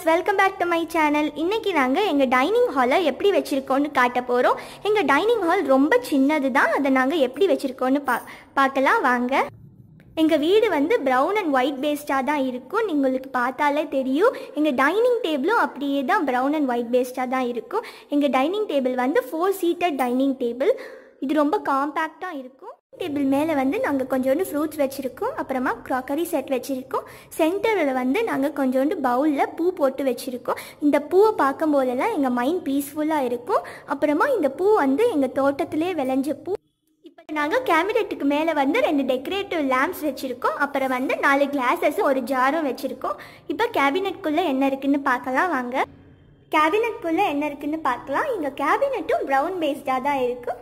viewers welcome back to my channel இன்னைக்கு நாங்கள் எங்கள் டைனிங் ஹாலை எப்படி வச்சுருக்கோன்னு காட்ட போகிறோம் எங்கள் டைனிங் ஹால் ரொம்ப சின்னது தான் அதை நாங்கள் எப்படி வச்சுருக்கோன்னு பா பார்க்கலாம் வாங்க எங்கள் வீடு வந்து ப்ரௌன் அண்ட் ஒயிட் பேஸ்டாக தான் இருக்கும் உங்களுக்கு பார்த்தாலே தெரியும் எங்கள் டைனிங் டேபிளும் அப்படியே தான் ப்ரௌன் அண்ட் ஒயிட் பேஸ்டாக தான் இருக்கும் எங்கள் டைனிங் டேபிள் வந்து ஃபோர் சீட்டட் டைனிங் டேபிள் இது ரொம்ப காம்பேக்டாக இருக்கும் டேபிள் மேலே வந்து நாங்கள் கொஞ்சோண்டு ஃப்ரூட்ஸ் வச்சுருக்கோம் அப்புறமா க்ராக்கரி செட் வச்சுருக்கோம் சென்டரில் வந்து நாங்கள் கொஞ்சோண்டு பவுலில் பூ போட்டு வச்சுருக்கோம் இந்த பூவை பார்க்கும் போதெல்லாம் எங்கள் மைண்ட் பீஸ்ஃபுல்லாக இருக்கும் அப்புறமா இந்த பூ வந்து எங்கள் தோட்டத்திலே விளைஞ்ச பூ இப்போ நாங்கள் கேபினெட்டுக்கு மேலே வந்து ரெண்டு டெக்கரேட்டிவ் லேம்ப்ஸ் வச்சுருக்கோம் அப்புறம் வந்து நாலு கிளாஸஸ் ஒரு ஜாரும் வச்சுருக்கோம் இப்போ கேபினெட்குள்ளே என்ன இருக்குன்னு பார்க்கலாம் வாங்க கேபினெட்குள்ளே என்ன இருக்குன்னு பார்க்கலாம் இங்கே கேபினெட்டும் ப்ரௌன் பேஸ்டாக தான் இருக்குது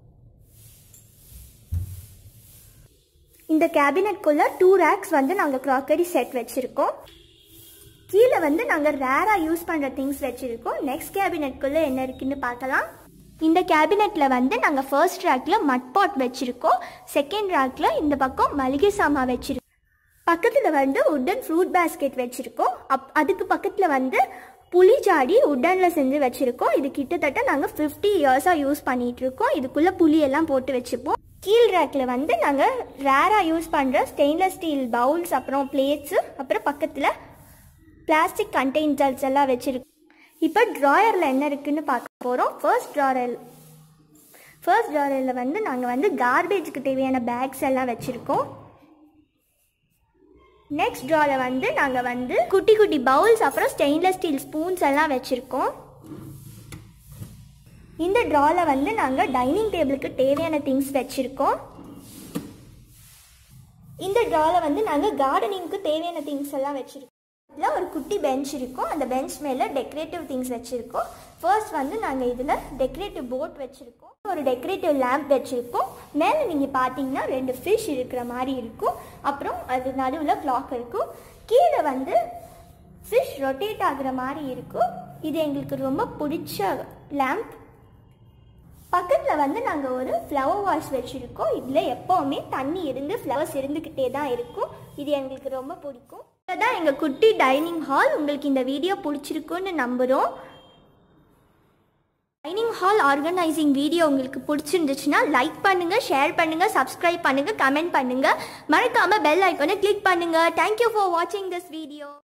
இந்த கேபினெட்குள்ளே டூ ரேக்ஸ் வந்து நாங்கள் க்ராக்கரி செட் வச்சுருக்கோம் கீழே வந்து நாங்கள் ரேராக யூஸ் பண்ணுற திங்ஸ் வச்சுருக்கோம் நெக்ஸ்ட் கேபினெட்குள்ளே என்ன இருக்குன்னு பார்க்கலாம் இந்த கேபினெட்டில் வந்து நாங்கள் ஃபர்ஸ்ட் ரேக்கில் மட் பாட் வச்சுருக்கோம் செகண்ட் ரேக்கில் இந்த பக்கம் மளிகை சாமான் வச்சுருக்கோம் பக்கத்தில் வந்து உட்டன் ஃப்ரூட் பேஸ்கெட் வச்சுருக்கோம் அப் அதுக்கு பக்கத்தில் வந்து புளி ஜாடி உட்டனில் செஞ்சு வச்சுருக்கோம் இது கிட்டத்தட்ட நாங்கள் ஃபிஃப்டி இயர்ஸாக யூஸ் பண்ணிகிட்ருக்கோம் இதுக்குள்ளே புளியெல்லாம் போட்டு வச்சுப்போம் கீழ் ரேக்கில் வந்து நாங்கள் ரேராக யூஸ் பண்ணுற ஸ்டெயின்லெஸ் ஸ்டீல் பவுல்ஸ் அப்புறம் பிளேட்ஸு அப்புறம் பக்கத்தில் பிளாஸ்டிக் கண்டெய்னர்ஸ் எல்லாம் வச்சுருக்கோம் இப்போ ட்ராயரில் என்ன இருக்குன்னு பார்க்க போகிறோம் ஃபர்ஸ்ட் ட்ராயர் ஃபர்ஸ்ட் ட்ராயரில் வந்து நாங்கள் வந்து கார்பேஜுக்கு தேவையான பேக்ஸ் எல்லாம் வச்சுருக்கோம் நெக்ஸ்ட் ட்ராவில் வந்து நாங்கள் வந்து குட்டி குட்டி பவுல்ஸ் அப்புறம் ஸ்டெயின்லெஸ் ஸ்டீல் ஸ்பூன்ஸ் எல்லாம் வச்சுருக்கோம் இந்த ட்ராவில் வந்து நாங்கள் டைனிங் டேபிளுக்கு தேவையான திங்ஸ் வச்சுருக்கோம் இந்த ட்ராவில் வந்து நாங்கள் கார்டனிங்க்கு தேவையான திங்ஸ் எல்லாம் வச்சுருக்கோம் இதில் ஒரு குட்டி பெஞ்ச் இருக்கும் அந்த பெஞ்ச் மேலே டெக்கரேட்டிவ் திங்ஸ் வச்சுருக்கோம் ஃபர்ஸ்ட் வந்து நாங்கள் இதில் டெக்கரேட்டிவ் போட் வச்சுருக்கோம் ஒரு டெக்கரேட்டிவ் லேம்ப் வச்சுருக்கோம் மேலே நீங்கள் பார்த்தீங்கன்னா ரெண்டு ஃபிஷ் இருக்கிற மாதிரி இருக்கும் அப்புறம் அது நடுவில் கிளாக் இருக்கும் கீழே வந்து ஃபிஷ் ரொட்டேட் ஆகுற மாதிரி இருக்கும் இது எங்களுக்கு ரொம்ப பிடிச்ச லேம்ப் பக்கத்தில் வந்து நாங்கள் ஒரு ஃப்ளவர் வாஷ் வச்சுருக்கோம் இதில் எப்போவுமே தண்ணி இருந்து ஃப்ளவர்ஸ் இருந்துக்கிட்டே தான் இருக்கும் இது எங்களுக்கு ரொம்ப பிடிக்கும் இதுதான் எங்கள் குட்டி டைனிங் ஹால் உங்களுக்கு இந்த வீடியோ பிடிச்சிருக்குன்னு நம்புகிறோம் டைனிங் ஹால் ஆர்கனைசிங் வீடியோ உங்களுக்கு பிடிச்சிருந்துச்சுன்னா லைக் பண்ணுங்கள் ஷேர் பண்ணுங்கள் சப்ஸ்கிரைப் பண்ணுங்கள் கமெண்ட் பண்ணுங்கள் மறக்காமல் பெல் ஐக்கானை கிளிக் பண்ணுங்கள் தேங்க்யூ ஃபார் வாட்சிங் திஸ் வீடியோ